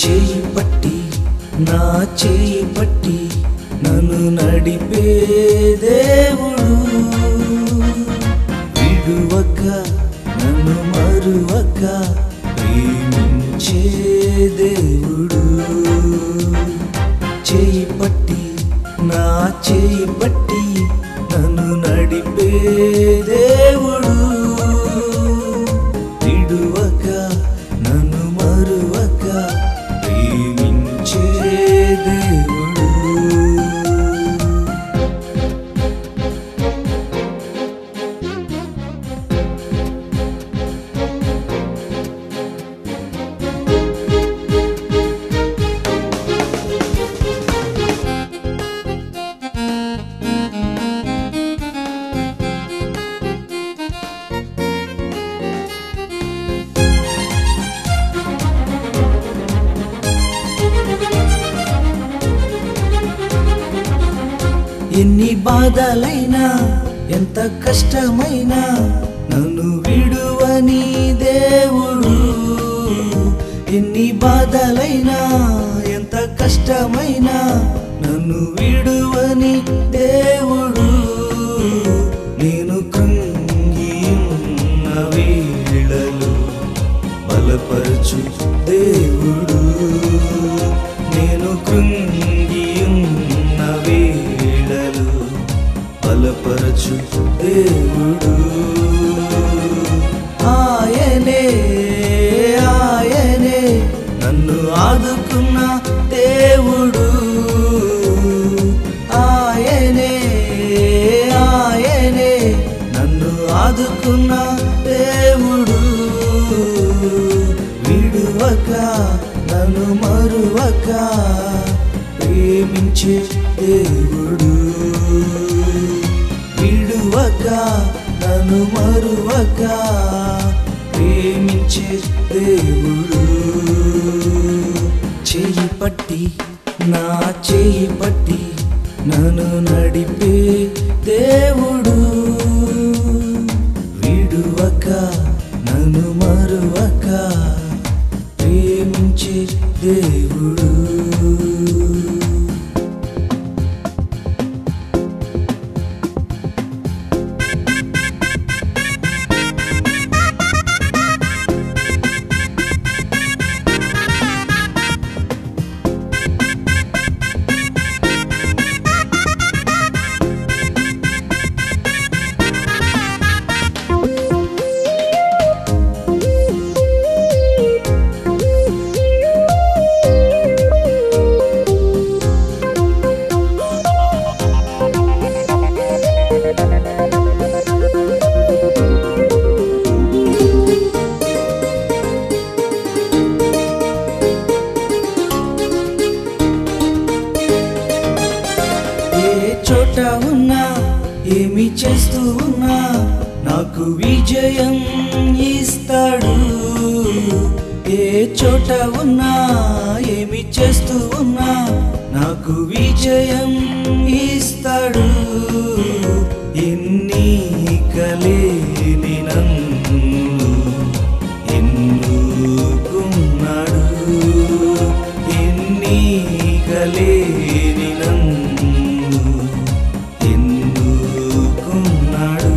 చేయి పట్టి నా చేయి పట్టి నన్ను నడిపే దేవుడు విడువక నన్ను మరువక ప్రేమించే దేవుడు చేయి పట్టి నా చేయి పట్టి నన్ను నడిపే దేవుడు విడువక నన్ను మరువక ప్రేమించే దేవుడు ఎన్ని బాధలైనా ఎంత కష్టమైనా నన్ను విడువని దేవుడు ఎన్ని బాధలైనా ఎంత కష్టమైనా నన్ను విడువని దేవుడు నేను కృంగి ఉన్న వేళలో బలపరచు దేవుడు నేను కృంగి ఉన్న వేళలు బలపరచు దేవుడు ఆయనే ఆయనే నన్ను ఆదుకున్న దేవుడు ఆయనే ఆయనే నన్ను ఆదుకున్న దేవుడు విడువక నన్ను మరువక ప్రేమించే దేవుడు విడువక నన్ను మరువక ప్రేమించే దేవుడు చేయి పట్టి నా చేయి పట్టి నన్ను నడిపే దేవుడు విడువక నన్ను మరువక ప్రేమించే దేవుడు ఏ చోట ఉన్నా ఏమి చేస్తూ ఉన్నా నాకు విజయం ఇస్తాడు ఏ చోట ఉన్నా ఏమి చేస్తూ ఉన్నా నాకు విజయం ఇస్తాడు ఎన్ని కలేని నన్ను ఎన్నుకున్నాడు ఎన్ని కలేని నన్ను ఎన్నుకున్నాడు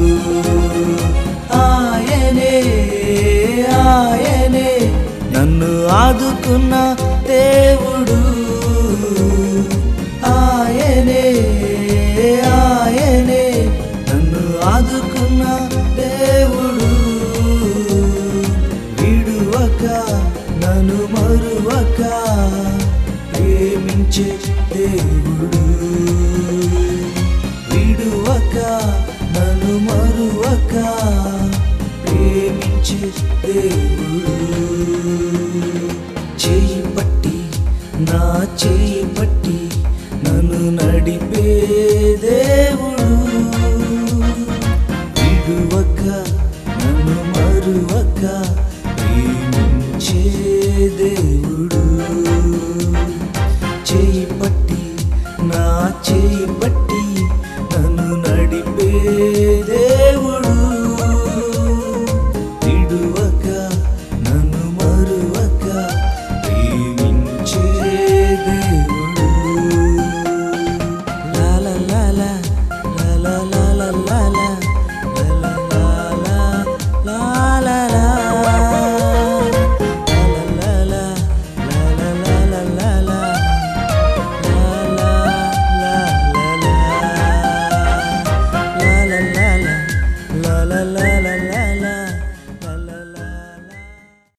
ఆయనే ఆయనే నన్ను ఆదుకున్న దేవుడు ఆయనే ఆయనే నన్ను ఆదుకున్న దేవుడు విడువక నన్ను మరువక ప్రేమించే దేవుడు విడువక నన్ను మరువక ప్రేమించే దేవుడు చేయి పట్టి నా చేయి పట్టి